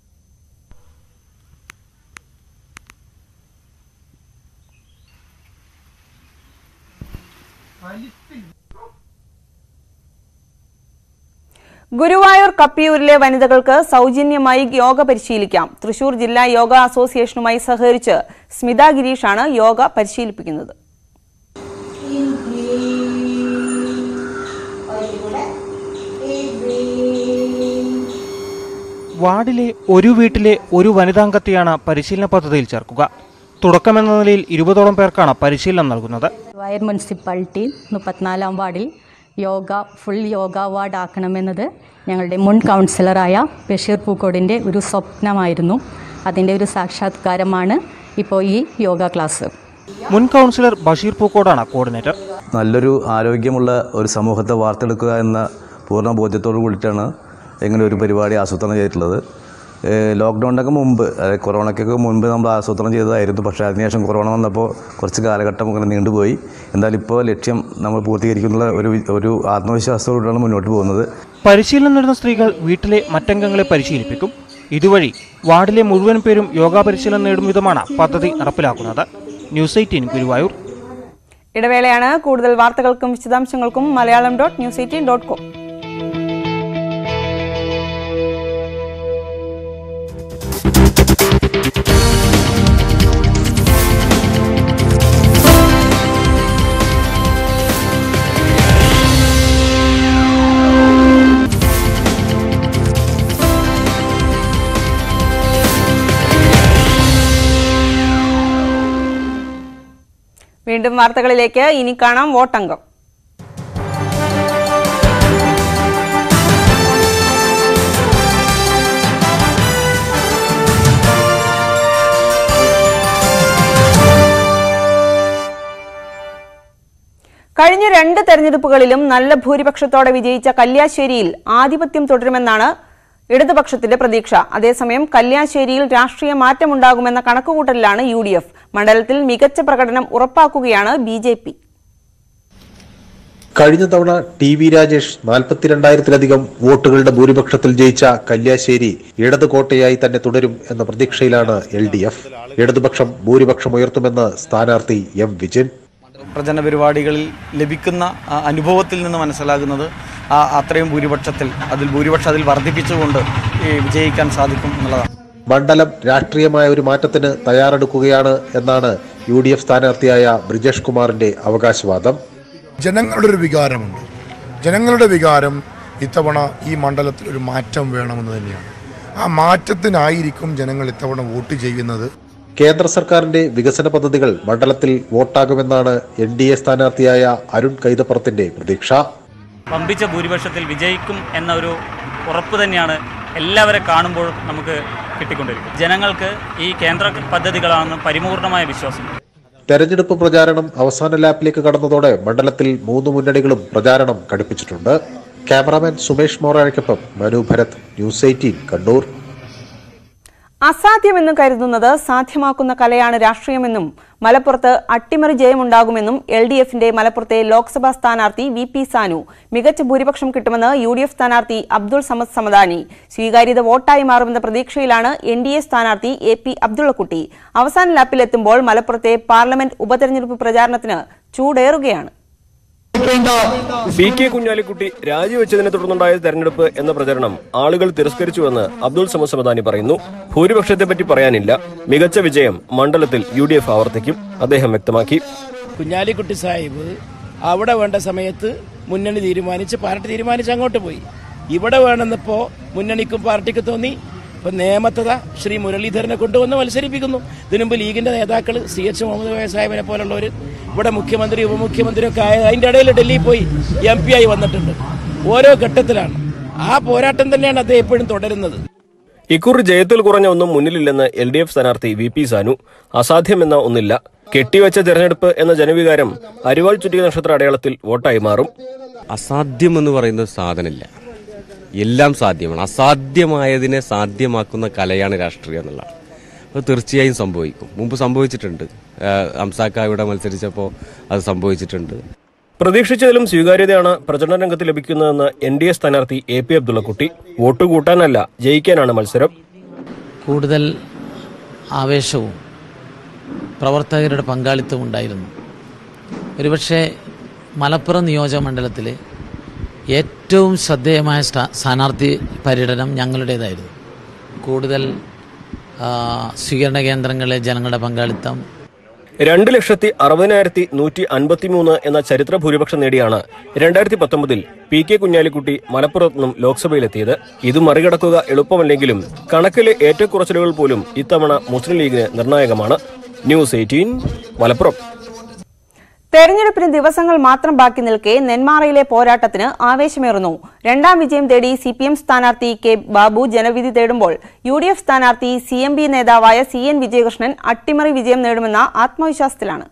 ഗുരുവായൂർ കപ്പിയൂരിലെ വനിതകൾക്ക് സൗജന്യമായി യോഗ പരിശീലിക്കാം തൃശൂർ ജില്ലാ യോഗ അസോസിയേഷനുമായി സഹകരിച്ച് സ്മിത ഗിരീഷാണ് യോഗ പരിശീലിപ്പിക്കുന്നത് വാർഡിലെ ഒരു വീട്ടിലെ ഒരു വനിതാംഗത്തെയാണ് പരിശീലന പദ്ധതിയിൽ ചേർക്കുക തുടക്കമെന്ന നിലയിൽ ഇരുപതോളം പേർക്കാണ് പരിശീലനം നൽകുന്നത് വയർ മുനിസിപ്പാലിറ്റി മുപ്പത്തിനാലാം വാർഡിൽ യോഗ ഫുൾ യോഗ വാർഡ് ആക്കണമെന്നത് ഞങ്ങളുടെ മുൻ കൗൺസിലറായ ബഷീർ പൂക്കോടിൻ്റെ ഒരു സ്വപ്നമായിരുന്നു അതിൻ്റെ ഒരു സാക്ഷാത്കാരമാണ് ഇപ്പോൾ ഈ യോഗ ക്ലാസ് മുൻ കൗൺസിലർ ബഷീർ പൂക്കോടാണ് കോർഡിനേറ്റർ നല്ലൊരു ആരോഗ്യമുള്ള ഒരു സമൂഹത്തെ വാർത്തെടുക്കുക എന്ന പൂർണ്ണ ബോധ്യത്തോടു കൂടിയിട്ടാണ് ഇങ്ങനെ ഒരു പരിപാടി ആസൂത്രണം ചെയ്തിട്ടുള്ളത് ഏഹ് ലോക്ക്ഡൗണിനൊക്കെ മുമ്പ് അതായത് കൊറോണയ്ക്കൊക്കെ മുൻപ് നമ്മൾ ആസൂത്രണം ചെയ്തതായിരുന്നു പക്ഷേ അതിനുശേഷം കൊറോണ വന്നപ്പോൾ കുറച്ച് കാലഘട്ടം ഇങ്ങനെ നീണ്ടുപോയി എന്തായാലും ഇപ്പോൾ ലക്ഷ്യം നമ്മൾ പൂർത്തീകരിക്കുന്ന ഒരു വി- ഒരു ആത്മവിശ്വാസത്തോടെയാണ് മുന്നോട്ട് പോകുന്നത് പരിശീലനം നേടുന്ന സ്ത്രീകൾ വീട്ടിലെ മറ്റംഗങ്ങളെ പരിശീലിപ്പിക്കും ഇതുവഴി വാർഡിലെ മുഴുവൻ പേരും യോഗ പരിശീലനം നേടും വിധമാണ് പദ്ധതി നടപ്പിലാക്കുന്നത് ന്യൂസ് എയ്റ്റീൻ ഗുരുവായൂർ ഇടവേളയാണ് കൂടുതൽ വാർത്തകൾക്കും വിശദാംശങ്ങൾക്കും Malayalam dot news eighteen dot com വീണ്ടും വാർത്തകളിലേക്ക് ഇനി കാണാം വോട്ടംഗം കഴിഞ്ഞ രണ്ട് തെരഞ്ഞെടുപ്പുകളിലും നല്ല ഭൂരിപക്ഷത്തോടെ വിജയിച്ച കല്യാശ്ശേരിയിൽ ആധിപത്യം തുടരുമെന്നാണ് ഇടതുപക്ഷത്തിന്റെ പ്രതീക്ഷ അതേസമയം കല്യാശ്ശേരിയിൽ രാഷ്ട്രീയ മാറ്റമുണ്ടാകുമെന്ന കണക്കുകൂട്ടലിലാണ് യു ഡി എഫ് മണ്ഡലത്തിൽ മികച്ച പ്രകടനം ഉറപ്പാക്കുകയാണ് ബി ജെ പി കഴിഞ്ഞ തവണ ടി വി രാജേഷ് നാൽപ്പത്തിരണ്ടായിരത്തിലധികം വോട്ടുകളുടെ ഭൂരിപക്ഷത്തിൽ ജയിച്ച കല്യാശ്ശേരി ഇടത് കോട്ടയായി തന്നെ തുടരും എന്ന പ്രതീക്ഷയിലാണ് എൽ ഡി എഫ് ഇടതുപക്ഷം ഭൂരിപക്ഷം ഉയർത്തുമെന്ന് സ്ഥാനാർത്ഥി എം വിജയൻ പ്രചരണ പരിപാടികളിൽ ലഭിക്കുന്ന ആ, അനുഭവത്തിൽ നിന്ന് മനസ്സിലാകുന്നത് ആ അത്രയും ഭൂരിപക്ഷത്തിൽ അതിൽ ഭൂരിപക്ഷം അതിൽ വർദ്ധിപ്പിച്ചുകൊണ്ട് ഈ വിജയിക്കാൻ സാധിക്കും എന്നുള്ളതാണ് മണ്ഡലം രാഷ്ട്രീയമായ ഒരു മാറ്റത്തിന് തയ്യാറെടുക്കുകയാണ് എന്നാണ് യു ഡി എഫ് സ്ഥാനാർത്ഥിയായ ബ്രിജേഷ് കുമാറിന്റെ അവകാശവാദം ജനങ്ങളുടെ ഒരു വികാരമുണ്ട് ജനങ്ങളുടെ വികാരം ഇത്തവണ ഈ മണ്ഡലത്തിൽ ഒരു മാറ്റം വേണമെന്ന് തന്നെയാണ് ആ മാറ്റത്തിനായിരിക്കും ജനങ്ങൾ ഇത്തവണ വോട്ട് ചെയ്യുന്നത് കേന്ദ്ര സർക്കാരിന്റെ വികസന പദ്ധതികൾ മണ്ഡലത്തിൽ വോട്ടാകുമെന്നാണ് എൻ ഡി എ സ്ഥാനാർത്ഥിയായ അരുൺ കൈതപ്പുറത്തിന്റെ പ്രതീക്ഷ വമ്പിച്ച ഭൂരിപക്ഷത്തിൽ വിജയിക്കും എന്ന ഒരു ഉറപ്പ് തന്നെയാണ് എല്ലാവരെ കാണുമ്പോഴും നമുക്ക് കിട്ടിക്കൊണ്ടിരിക്കും ജനങ്ങൾക്ക് ഈ കേന്ദ്ര പദ്ധതികളാണെന്ന് പരിപൂർണമായ വിശ്വാസം തെരഞ്ഞെടുപ്പ് പ്രചാരണം അവസാന ലാപ്പിലേക്ക് കടന്നതോടെ മണ്ഡലത്തിൽ മൂന്ന് മുന്നണികളും പ്രചാരണം കടുപ്പിച്ചിട്ടുണ്ട് ക്യാമറാമാൻ സുമേഷ് മോറാനയ്ക്കൊപ്പം മനു ഭരത് ന്യൂസ് എയ്റ്റീൻ കണ്ണൂർ അസാധ്യമെന്ന് കരുതുന്നത് സാധ്യമാക്കുന്ന കലയാണ് രാഷ്ട്രീയമെന്നും മലപ്പുറത്ത് അട്ടിമറി ജയമുണ്ടാകുമെന്നും എൽ ഡി എഫിന്റെ മലപ്പുറത്തെ ലോക്സഭാ സ്ഥാനാർത്ഥി വി പി സാനു മികച്ച ഭൂരിപക്ഷം കിട്ടുമെന്ന് യു ഡി എഫ് സ്ഥാനാർത്ഥി അബ്ദുൾ സമദ് സമദാനി സ്വീകാര്യത വോട്ടായി മാറുമെന്ന പ്രതീക്ഷയിലാണ് എൻ ഡി എ സ്ഥാനാർത്ഥി എ പി അബ്ദുള്ളക്കുട്ടി അവസാന ലാപ്പിലെത്തുമ്പോൾ മലപ്പുറത്തെ പാർലമെന്റ് ഉപതെരഞ്ഞെടുപ്പ് പ്രചാരണത്തിന് ചൂടേറുകയാണ് പി കെ കുഞ്ഞാലിക്കുട്ടി രാജിവെച്ചതിനെ തുടർന്നുണ്ടായ തെരഞ്ഞെടുപ്പ് എന്ന പ്രചരണം ആളുകൾ തിരസ്കരിച്ചുവെന്ന് അബ്ദുൾ സമദ് സമദാനി പറയുന്നു ഭൂരിപക്ഷത്തെപ്പറ്റി പറയാനില്ല മികച്ച വിജയം മണ്ഡലത്തിൽ യു ഡി എഫ് ആവർത്തിക്കും അദ്ദേഹം വ്യക്തമാക്കി കുഞ്ഞാലിക്കുട്ടി സാഹിബ് അവിടെ വേണ്ട സമയത്ത് മുന്നണി തീരുമാനിച്ച് പാർട്ടി തീരുമാനിച്ച് അങ്ങോട്ട് പോയി ഇവിടെ വേണമെന്നിപ്പോൾ മുന്നണിക്കും പാർട്ടിക്കും തോന്നി ഇപ്പം നേമത്തത ശ്രീ മുരളീധരനെ കൊണ്ടുവന്ന് മത്സരിപ്പിക്കുന്നു ഇതിനുമുമ്പ് ലീഗിന്റെ നേതാക്കൾ സി എച്ച് മുഹമ്മദ് കോയ സാഹിബിനെ പോലുള്ളവർ ഇവിടെ മുഖ്യമന്ത്രി ഉപമുഖ്യമന്ത്രിയൊക്കെ ആയ അതിൻ്റെ ഇടയിൽ ഡൽഹിയിൽ പോയി എം പി ആയി വന്നിട്ടുണ്ട് ഓരോ ഘട്ടത്തിലാണ് ആ പോരാട്ടം തന്നെയാണ് അദ്ദേഹം എപ്പോഴും തുടരുന്നത് ഇക്കുറി ജയത്തിൽ കുറഞ്ഞ ഒന്നും മുന്നിലില്ലെന്ന് എൽ ഡി എഫ് സ്ഥാനാർത്ഥി വി പി സാനു അസാധ്യമെന്ന ഒന്നില്ല കെട്ടിവെച്ച തെരഞ്ഞെടുപ്പ് എന്ന ജനവികാരം അരിവാൾ ചുറ്റിക നക്ഷത്ര അടയാളത്തിൽ വോട്ടായി മാറും അസാധ്യം എന്ന് പറയുന്ന സാധനമില്ല എല്ലാം സാധ്യമാണ് അസാധ്യമായതിനെ സാധ്യമാക്കുന്ന കലയാണ് രാഷ്ട്രീയം എന്നുള്ളതാണ് അത് തീർച്ചയായും സംഭവിക്കും മുമ്പ് സംഭവിച്ചിട്ടുണ്ട് അംസാക്ക ഇവിടെ മത്സരിച്ചപ്പോൾ അത് സംഭവിച്ചിട്ടുണ്ട് പ്രതീക്ഷിച്ചതിലും സ്വീകാര്യതയാണ് പ്രചരണ രംഗത്ത് ലഭിക്കുന്നതെന്ന് എൻ ഡി എ സ്ഥാനാർത്ഥി എ പി അബ്ദുള്ളക്കുട്ടി വോട്ട് കൂട്ടാനല്ല ജയിക്കാനാണ് മത്സരം കൂടുതൽ ആവേശവും പ്രവർത്തകരുടെ പങ്കാളിത്തവും ഉണ്ടായിരുന്നു ഒരുപക്ഷെ മലപ്പുറം നിയോജക മണ്ഡലത്തിൽ ഏറ്റവും ശ്രദ്ധേയമായ സ്ഥാ- സ്ഥാനാർത്ഥി പര്യടനം ഞങ്ങളുടേതായിരുന്നു കൂടുതൽ ആ, സ്വീകരണ കേന്ദ്രങ്ങളിലെ ജനങ്ങളുടെ പങ്കാളിത്തം രണ്ട് ലക്ഷത്തി അറുപതിനായിരത്തി നൂറ്റി അൻപത്തിമൂന്ന് എന്ന ചരിത്ര ഭൂരിപക്ഷം നേടിയാണ് രണ്ടായിരത്തി പത്തൊമ്പതിൽ പി കെ കുഞ്ഞാലിക്കുട്ടി മലപ്പുറത്ത് നിന്നും ലോക്സഭയിലെത്തിയത് ഇത് മറികടക്കുക എളുപ്പമല്ലെങ്കിലും കണക്കിലെ ഏറ്റക്കുറച്ചിലുകൾ പോലും ഇത്തവണ മുസ്ലിം ലീഗിന് നിർണായകമാണ് ന്യൂസ് എയ്റ്റീൻ മലപ്പുറം തെരഞ്ഞെടുപ്പിന് ദിവസങ്ങൾ മാത്രം ബാക്കി നിൽക്കെ നെന്മാറയിലെ പോരാട്ടത്തിന് ആവേശമേറുന്നു രണ്ടാം വിജയം തേടി സി പി എം സ്ഥാനാർത്ഥി കെ ബാബു ജനവിധി തേടുമ്പോൾ യു ഡി എഫ് സ്ഥാനാർത്ഥി സി എം പി നേതാവായ സി എൻ വിജയകൃഷ്ണൻ അട്ടിമറി വിജയം നേടുമെന്ന ആത്മവിശ്വാസത്തിലാണ്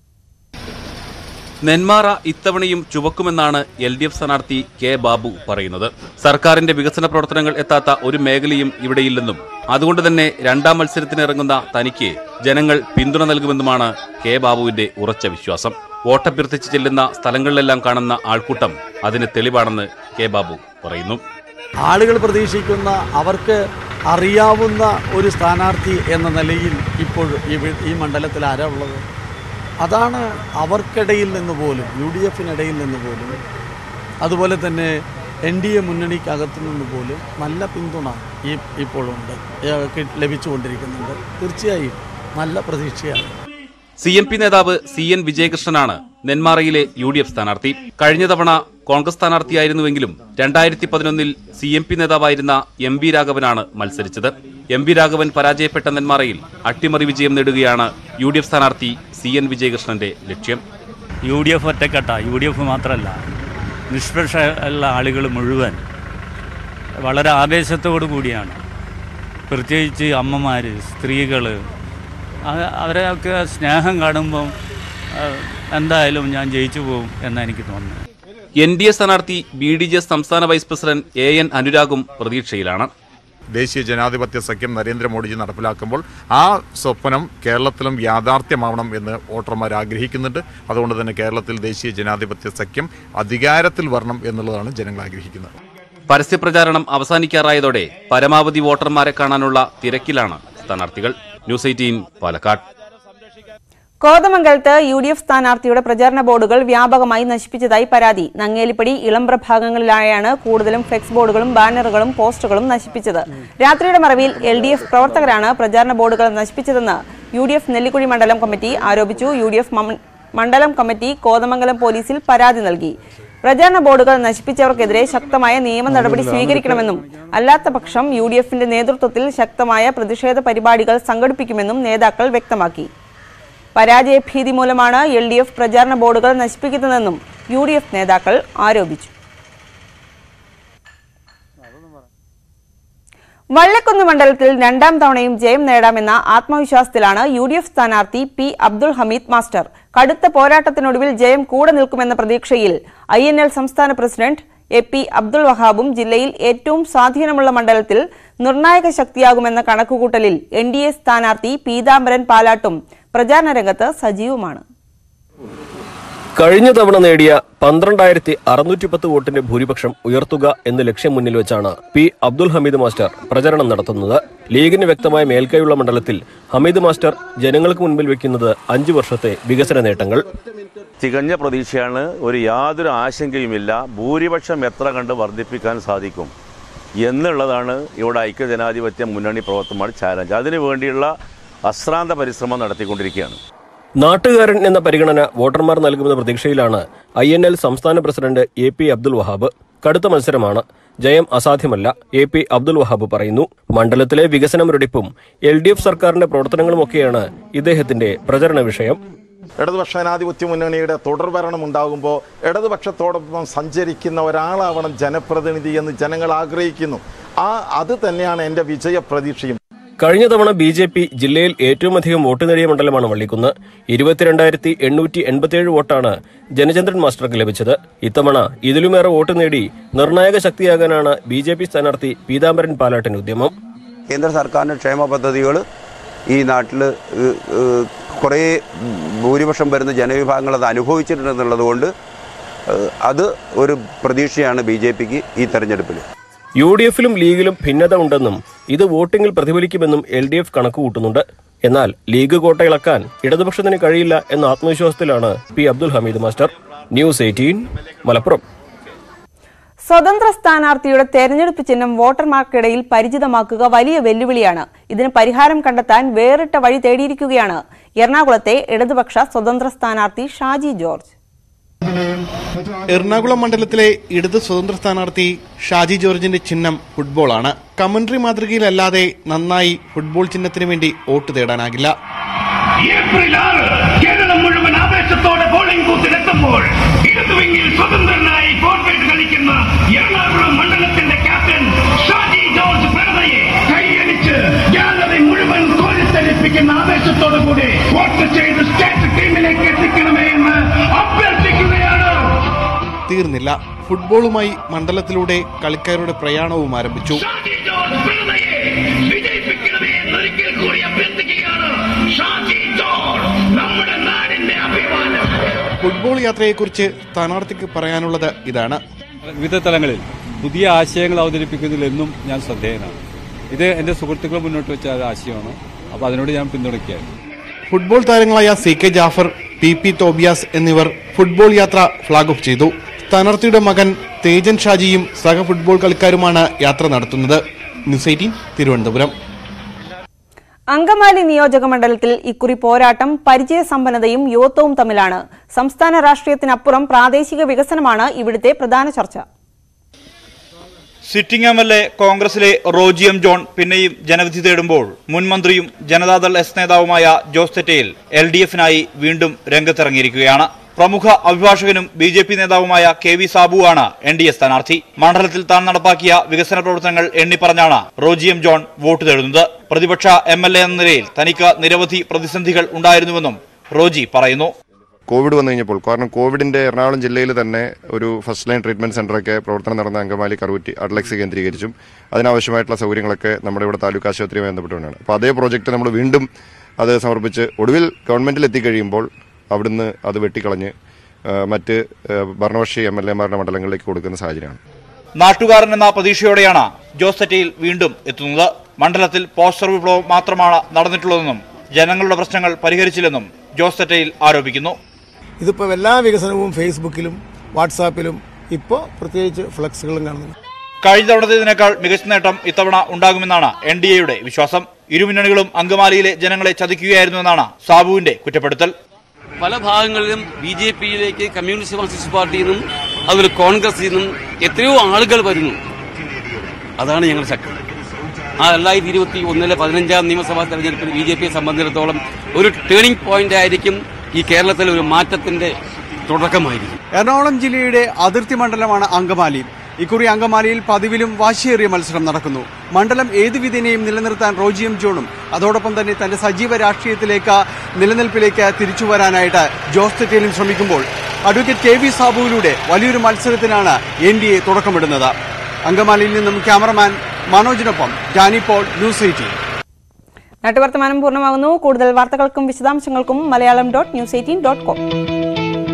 നെന്മാറ ഇത്തവണയും ചുവക്കുമെന്നാണ് എൽ ഡി എഫ് സ്ഥാനാർത്ഥി കെ ബാബു പറയുന്നത് സർക്കാരിന്റെ വികസന പ്രവർത്തനങ്ങൾ എത്താത്ത ഒരു മേഖലയും ഇവിടെയില്ലെന്നും അതുകൊണ്ട് തന്നെ രണ്ടാം മത്സരത്തിന് ഇറങ്ങുന്ന തനിക്ക് ജനങ്ങൾ പിന്തുണ നൽകുമെന്നുമാണ് കെ ബാബുവിന്റെ ഉറച്ച വിശ്വാസം വോട്ടഭ്യർത്ഥിച്ച് ചെല്ലുന്ന സ്ഥലങ്ങളിലെല്ലാം കാണുന്ന ആൾക്കൂട്ടം അതിന് തെളിവാണെന്ന് കെ ബാബു പറയുന്നു ആളുകൾ പ്രതീക്ഷിക്കുന്ന അവർക്ക് അറിയാവുന്ന ഒരു സ്ഥാനാർത്ഥി എന്ന നിലയിൽ ഇപ്പോൾ ഈ വി- ഈ മണ്ഡലത്തിൽ ആരാ ഉള്ളത് അതാണ് അവർക്കിടയിൽ നിന്ന് പോലും യു ഡി എഫിനിടയിൽ നിന്ന് പോലും അതുപോലെ തന്നെ എൻ ഡി എ മുന്നണിക്കകത്തു നിന്ന് പോലും നല്ല പിന്തുണ ഈ ഇപ്പോഴുണ്ട് ഏ, കി- ലഭിച്ചുകൊണ്ടിരിക്കുന്നുണ്ട് തീർച്ചയായും നല്ല പ്രതീക്ഷയാണ് സി എം പി നേതാവ് സി എൻ വിജയകൃഷ്ണനാണ് നെന്മാറയിലെ യു ഡി എഫ് സ്ഥാനാർത്ഥി കഴിഞ്ഞ തവണ കോൺഗ്രസ് സ്ഥാനാർത്ഥിയായിരുന്നുവെങ്കിലും രണ്ടായിരത്തി പതിനൊന്നിൽ സി എം പി നേതാവായിരുന്ന എം വി രാഘവനാണ് മത്സരിച്ചത് എം വി രാഘവൻ പരാജയപ്പെട്ട നെന്മാറയിൽ അട്ടിമറി വിജയം നേടുകയാണ് യു ഡി എഫ് സ്ഥാനാർത്ഥി സി എൻ വിജയകൃഷ്ണന്റെ ലക്ഷ്യം യു ഡി എഫ് ഒറ്റക്കെട്ട യു ഡി എഫ് മാത്രമല്ല നിഷ്പക്ഷ ഉള്ള ആളുകൾ മുഴുവൻ വളരെ ആവേശത്തോടു കൂടിയാണ് പ്രത്യേകിച്ച് അമ്മമാർ സ്ത്രീകൾ അവരെയൊക്കെ സ്നേഹം കാണുമ്പം ആ, എന്തായാലും ഞാൻ ജയിച്ചു പോകും എന്നാണ് എനിക്ക് തോന്നുന്നത് എൻ ഡി എ സ്ഥാനാർത്ഥി ബി ഡി ജെ സംസ്ഥാന വൈസ് പ്രസിഡന്റ് എ എൻ അനുരാഗും പ്രതീക്ഷയിലാണ് ദേശീയ ജനാധിപത്യ സഖ്യം നരേന്ദ്രമോദിജി നടപ്പിലാക്കുമ്പോൾ ആ സ്വപ്നം കേരളത്തിലും യാഥാർത്ഥ്യമാവണം എന്ന് വോട്ടർമാർ ആഗ്രഹിക്കുന്നുണ്ട് അതുകൊണ്ട് തന്നെ കേരളത്തിൽ ദേശീയ ജനാധിപത്യ സഖ്യം അധികാരത്തിൽ വരണം എന്നുള്ളതാണ് ജനങ്ങൾ ആഗ്രഹിക്കുന്നത് പരസ്യപ്രചാരണം അവസാനിക്കാറായതോടെ പരമാവധി വോട്ടർമാരെ കാണാനുള്ള തിരക്കിലാണ് സ്ഥാനാർത്ഥികൾ ന്യൂസ് എയ്റ്റീൻ പാലക്കാട് കോതമംഗലത്ത് യു ഡി എഫ് സ്ഥാനാർത്ഥിയുടെ പ്രചാരണ ബോർഡുകൾ വ്യാപകമായി നശിപ്പിച്ചതായി പരാതി നങ്ങേലിപ്പടി ഇളമ്പ്ര ഭാഗങ്ങളിലായാണ് കൂടുതലും ഫ്ലെക്സ് ബോർഡുകളും ബാനറുകളും പോസ്റ്ററുകളും നശിപ്പിച്ചത് രാത്രിയുടെ മറവിൽ എൽ ഡി എഫ് പ്രവർത്തകരാണ് പ്രചാരണ ബോർഡുകൾ നശിപ്പിച്ചതെന്ന് യു ഡി എഫ് നെല്ലിക്കുഴി മണ്ഡലം കമ്മിറ്റി ആരോപിച്ചു യു ഡി എഫ് മണ്ഡലം കമ്മിറ്റി കോതമംഗലം പോലീസിൽ പരാതി നൽകി പ്രചാരണ ബോർഡുകൾ നശിപ്പിച്ചവർക്കെതിരെ ശക്തമായ നിയമ നടപടി സ്വീകരിക്കണമെന്നും അല്ലാത്ത പക്ഷം യു ഡി എഫിന്റെ നേതൃത്വത്തിൽ ശക്തമായ പ്രതിഷേധ പരിപാടികൾ സംഘടിപ്പിക്കുമെന്നും നേതാക്കൾ വ്യക്തമാക്കി പരാജയഭീതി മൂലമാണ് എൽ ഡി എഫ് പ്രചാരണ ബോർഡുകൾ നശിപ്പിക്കുന്നതെന്നും യു ഡി എഫ് നേതാക്കൾ ആരോപിച്ചു വള്ളക്കുന്ന് മണ്ഡലത്തിൽ രണ്ടാം തവണയും ജയം നേടാമെന്ന ആത്മവിശ്വാസത്തിലാണ് യു ഡി എഫ് സ്ഥാനാർത്ഥി പി അബ്ദുൾ ഹമീദ് മാസ്റ്റർ കടുത്ത പോരാട്ടത്തിനൊടുവിൽ ജയം കൂടെ നിൽക്കുമെന്ന പ്രതീക്ഷയിൽ ഐ എൻ എൽ സംസ്ഥാന പ്രസിഡന്റ് എ പി അബ്ദുൾ വഹാബും ജില്ലയിൽ ഏറ്റവും സ്വാധീനമുള്ള മണ്ഡലത്തിൽ നിർണായക ശക്തിയാകുമെന്ന കണക്കുകൂട്ടലിൽ എൻ ഡി എ സ്ഥാനാർത്ഥി പീതാംബരൻ പാലാട്ടും പ്രചാരണ രംഗത്ത് സജീവമാണ് കഴിഞ്ഞ തവണ നേടിയ പന്ത്രണ്ടായിരത്തി അറുന്നൂറ്റി പത്ത് വോട്ടിന്റെ ഭൂരിപക്ഷം ഉയർത്തുക എന്ന ലക്ഷ്യം മുന്നിൽ വെച്ചാണ് പി അബ്ദുൽ ഹമീദ് മാസ്റ്റർ പ്രചരണം നടത്തുന്നത് ലീഗിന് വ്യക്തമായ മേൽക്കൈയുള്ള മണ്ഡലത്തിൽ ഹമീദ് മാസ്റ്റർ ജനങ്ങൾക്ക് മുൻപിൽ വെക്കുന്നത് അഞ്ചു വർഷത്തെ വികസന നേട്ടങ്ങൾ തികഞ്ഞ പ്രതീക്ഷയാണ് ഒരു യാതൊരു ആശങ്കയുമില്ല ഭൂരിപക്ഷം എത്ര കണ്ട് വർദ്ധിപ്പിക്കാൻ സാധിക്കും എന്നുള്ളതാണ് ഇവിടെ ഐക്യജനാധിപത്യ മുന്നണി പ്രവർത്തകന്മാർ ചാലഞ്ച് അതിനു വേണ്ടിയുള്ള അശ്രാന്ത പരിശ്രമം നടത്തിക്കൊണ്ടിരിക്കുകയാണ് നാട്ടുകാരൻ എന്ന പരിഗണന വോട്ടർമാർ നൽകുമെന്ന പ്രതീക്ഷയിലാണ് ഐ എൻ എൽ സംസ്ഥാന president A P Abdul Wahab കടുത്ത മത്സരമാണ് ജയം അസാധ്യമല്ല എ പി അബ്ദുൽ വഹാബ് പറയുന്നു മണ്ഡലത്തിലെ വികസന മുരടിപ്പും എൽ ഡി എഫ് സർക്കാരിന്റെ പ്രവർത്തനങ്ങളുമൊക്കെയാണ് ഇദ്ദേഹത്തിന്റെ പ്രചരണ വിഷയം ഇടതുപക്ഷ ജനാധിപത്യ മുന്നണിയുടെ തുടർഭരണം ഉണ്ടാകുമ്പോൾ ഇടതുപക്ഷത്തോടൊപ്പം സഞ്ചരിക്കുന്ന ഒരാളാവണം ജനപ്രതിനിധി എന്ന് ജനങ്ങൾ ആഗ്രഹിക്കുന്നു ആ അത് തന്നെയാണ് എൻ്റെ വിജയ പ്രതീക്ഷയും കഴിഞ്ഞ തവണ ബി ജെ പി ജില്ലയിൽ ഏറ്റവും അധികം വോട്ട് നേടിയ മണ്ഡലമാണ് വള്ളിക്കുന്ന് ഇരുപത്തിരണ്ടായിരത്തി എണ്ണൂറ്റി എൺപത്തിയേഴ് വോട്ടാണ് ജനചന്ദ്രൻ മാസ്റ്റർക്ക് ലഭിച്ചത് ഇത്തവണ ഇതിലുമേറെ വോട്ട് നേടി നിർണായക ശക്തിയാകാനാണ് ബി ജെ പി സ്ഥാനാർത്ഥി പീതാംബരൻ പാലാട്ടിന് ഉദ്യമം കേന്ദ്ര സർക്കാരിൻ്റെ ക്ഷേമ പദ്ധതികൾ ഈ നാട്ടിൽ കുറേ ഭൂരിപക്ഷം വരുന്ന ജനവിഭാഗങ്ങൾ അത് അനുഭവിച്ചിട്ടുണ്ടെന്നുള്ളത് കൊണ്ട് ഏഹ്, അത് ഒരു പ്രതീക്ഷയാണ് ബി ജെ പിക്ക് ഈ തെരഞ്ഞെടുപ്പിൽ യു ഡി എഫിലും ലീഗിലും ഭിന്നത ഉണ്ടെന്നും ഇത് വോട്ടിംഗിൽ പ്രതിഫലിക്കുമെന്നും എൽ ഡി എഫ് കണക്കുകൂട്ടുന്നുണ്ട് എന്നാൽ ലീഗ് കോട്ട ഇളക്കാൻ ഇടതുപക്ഷത്തിന് കഴിയില്ല എന്ന ആത്മവിശ്വാസത്തിലാണ് P Abdul Hameed master news eighteen Malappuram സ്വതന്ത്ര സ്ഥാനാർത്ഥിയുടെ തെരഞ്ഞെടുപ്പ് ചിഹ്നം വോട്ടർമാർക്കിടയിൽ പരിചിതമാക്കുക വലിയ വെല്ലുവിളിയാണ് ഇതിന് പരിഹാരം കണ്ടെത്താൻ വേറിട്ട വഴി തേടിയിരിക്കുകയാണ് എറണാകുളത്തെ ഇടതുപക്ഷ സ്വതന്ത്ര സ്ഥാനാർത്ഥി ഷാജി ജോർജ് എറണാകുളം മണ്ഡലത്തിലെ ഇടത് സ്വതന്ത്ര സ്ഥാനാർത്ഥി ഷാജി ജോർജിന്റെ ചിഹ്നം ഫുട്ബോളാണ് കമന്ററി മാതൃകയിലല്ലാതെ നന്നായി ഫുട്ബോൾ ചിഹ്നത്തിന് വേണ്ടി വോട്ട് തേടാനാകില്ല ഏപ്രിൽ ആറ് കേരളം മുഴുവൻ ആവേശത്തോടെ ബോളിംഗ് ബൂത്തിലെത്തുമ്പോൾ ഇടതുവിങ്ങിൽ സ്വതന്ത്രനായി ഫോർവേഡ് കളിക്കുന്ന എറണാകുളം മണ്ഡലത്തിന്റെ ക്യാപ്റ്റൻ ഷാജി ജോർജ് പ്രണയെ കൈയടിച്ച് ഗാലറി മുഴുവൻ കോരിത്തരിപ്പിക്കുന്ന ആവേശത്തോടു കൂടി വോട്ട് ചെയ്ത് സ്റ്റേറ്റ് ടീമിലേക്ക് എത്തിക്കണമേ എന്ന് അഭ്യർത്ഥിക്കുകയാണ് തീർന്നില്ല ഫുട്ബോളുമായി മണ്ഡലത്തിലൂടെ കളിക്കാരുടെ പ്രയാണവും ആരംഭിച്ചു ജോർജ് പ്രണയെ വിജയിപ്പിക്കണമേ എന്നൊരിക്കൽ കൂടി അഭ്യർത്ഥിക്കുകയാണ് ഷാജി ജോർജ് നമ്മുടെ നാടിന്റെ അഭിമാനം ഫുട്ബോൾ യാത്രയെക്കുറിച്ച് സ്ഥാനാർത്ഥിക്ക് പറയാനുള്ളത് ഇതാണ് വിവിധ തലങ്ങളിൽ പുതിയ ആശയങ്ങൾ അവതരിപ്പിക്കുന്നതിൽ എന്നും ഞാൻ ശ്രദ്ധേയനാണ് ഇത് എൻ്റെ സുഹൃത്തുക്കൾ മുന്നോട്ട് വെച്ച ഒരു ആശയമാണ് അപ്പോൾ അതിനോട് ഞാൻ പിന്തുണയ്ക്കുകയാണ് ഫുട്ബോൾ താരങ്ങളായ C K Jafar P P Tobias എന്നിവർ ഫുട്ബോൾ യാത്ര ഫ്ളാഗ് ഓഫ് ചെയ്തു സ്ഥാനാർത്ഥിയുടെ മകൻ തേജൻ ഷാജിയും സഹ ഫുട്ബോൾ കളിക്കാരുമാണ് യാത്ര നടത്തുന്നത് ന്യൂസ് എയ്റ്റീൻ തിരുവനന്തപുരം അങ്കമാലി നിയോജക മണ്ഡലത്തിൽ ഇക്കുറി പോരാട്ടം പരിചയസമ്പന്നതയും യുവത്വവും തമ്മിലാണ് സംസ്ഥാന രാഷ്ട്രീയത്തിനപ്പുറം പ്രാദേശിക വികസനമാണ് ഇവിടുത്തെ പ്രധാന ചർച്ച സിറ്റിംഗ് എം എൽ എ കോൺഗ്രസിലെ റോജി എം ജോൺ പിന്നെയും ജനവിധി തേടുമ്പോൾ മുൻ മന്ത്രിയും ജനതാദൾ എസ് നേതാവുമായ ജോസ് തെറ്റയിൽ എൽ ഡി എഫിനായി വീണ്ടും രംഗത്തിറങ്ങിയിരിക്കുകയാണ് പ്രമുഖ അഭിഭാഷകനും ബി ജെ പി നേതാവുമായ K V സാബുവാണ് N D A സ്ഥാനാർത്ഥി മണ്ഡലത്തിൽ താൻ നടപ്പാക്കിയ വികസന പ്രവർത്തനങ്ങൾ എണ്ണിപ്പറഞ്ഞാണ് റോജി എം ജോൺ വോട്ട് തേടുന്നത് പ്രതിപക്ഷ എം എൽ എ എന്ന നിലയിൽ തനിക്ക് നിരവധി പ്രതിസന്ധികൾ ഉണ്ടായിരുന്നുവെന്നും റോജി പറയുന്നു കോവിഡ് വന്നു കഴിഞ്ഞപ്പോൾ കാരണം കോവിഡിന്റെ എറണാകുളം ജില്ലയിൽ തന്നെ ഒരു ഫസ്റ്റ് ലൈൻ ട്രീറ്റ്മെന്റ് സെന്ററൊക്കെ പ്രവർത്തനം നടന്ന അങ്കമാലി കറുകുറ്റി അഡ്ലക്സ് കേന്ദ്രീകരിച്ചും അതിനാവശ്യമായിട്ടുള്ള സൗകര്യങ്ങളൊക്കെ നമ്മുടെ ഇവിടെ താലൂക്ക് ആശുപത്രിയുമായി ബന്ധപ്പെട്ടുകൊണ്ടാണ് അപ്പോൾ അതേ പ്രോജക്റ്റ് നമ്മൾ വീണ്ടും അത് സമർപ്പിച്ച് ഒടുവിൽ ഗവൺമെന്റിൽ എത്തിക്കഴിയുമ്പോൾ അവിടുന്ന് അത് വെട്ടിക്കളഞ്ഞ് ആ, മറ്റ് ആ, ഭരണപക്ഷി എം എൽ എമാരുടെ മണ്ഡലങ്ങളിലേക്ക് കൊടുക്കുന്ന സാഹചര്യമാണ് നാട്ടുകാരൻ എന്ന പ്രതീക്ഷയോടെയാണ് ജോസ് തെറ്റയിൽ വീണ്ടും എത്തുന്നത് മണ്ഡലത്തിൽ പോസ്റ്റർ വിപ്ലവം മാത്രമാണ് നടന്നിട്ടുള്ളതെന്നും ജനങ്ങളുടെ പ്രശ്നങ്ങൾ പരിഹരിച്ചില്ലെന്നും ജോസ് തെറ്റയിൽ ആരോപിക്കുന്നു ഇതിപ്പോൾ എല്ലാ വികസനവും ഫേസ്ബുക്കിലും വാട്സാപ്പിലും ഇപ്പോൾ പ്രത്യേകിച്ച് ഫ്ലക്സുകളും കാണുന്നു കഴിഞ്ഞ തവണത്തേതിനേക്കാൾ മികച്ച നേട്ടം ഇത്തവണ ഉണ്ടാകുമെന്നാണ് എൻ ഡി എയുടെ വിശ്വാസം ഇരുമുന്നണികളും അങ്കമാലിയിലെ ജനങ്ങളെ ചതിക്കുകയായിരുന്നുവെന്നാണ് സാബുവിന്റെ കുറ്റപ്പെടുത്തൽ പല ഭാഗങ്ങളിലും ബി ജെ പിയിലേക്ക് കമ്മ്യൂണിസ്റ്റ് മാർക്സിസ്റ്റ് പാർട്ടിയിൽ നിന്നും അതുപോലെ കോൺഗ്രസിൽ നിന്നും എത്രയോ ആളുകൾ വരുന്നു അതാണ് ഞങ്ങളുടെ ശക്തി ആ രണ്ടായിരത്തി ഇരുപത്തി ഒന്നിലെ പതിനഞ്ചാം നിയമസഭാ തെരഞ്ഞെടുപ്പിൽ ബി ജെ പിയെ സംബന്ധിച്ചിടത്തോളം ഒരു ടേണിംഗ് പോയിന്റ് ആയിരിക്കും ഈ കേരളത്തിലെ ഒരു മാറ്റത്തിന്റെ തുടക്കമായിരിക്കും എറണാകുളം ജില്ലയുടെ അതിർത്തി മണ്ഡലമാണ് അങ്കമാലി ഇക്കുറി അങ്കമാലിയിൽ പതിവിലും വാശിയേറിയ മത്സരം നടക്കുന്നു മണ്ഡലം ഏതു വിധേനയും നിലനിർത്താൻ റോജിയം ജോണും അതോടൊപ്പം തന്നെ തന്റെ സജീവ രാഷ്ട്രീയത്തിലേക്ക് നിലനിൽപ്പിലേക്ക് തിരിച്ചു വരാനായിട്ട് ജോസ് തെറ്റേലും ശ്രമിക്കുമ്പോൾ അഡ്വക്കേറ്റ് കെ വി സാബുവിലൂടെ വലിയൊരു മത്സരത്തിനാണ് എൻ ഡി എ തുടക്കമിടുന്നത് അങ്കമാലിയിൽ നിന്നും ക്യാമറമാൻ മനോജിനൊപ്പം ഡാനി പോൾ ന്യൂസ് എയ്റ്റീൻ നാട്ടുവർത്തമാനം പൂർണ്ണമാകുന്നു കൂടുതൽ വാർത്തകൾക്കും വിശദാംശങ്ങൾക്കും Malayalam dot news eighteen dot com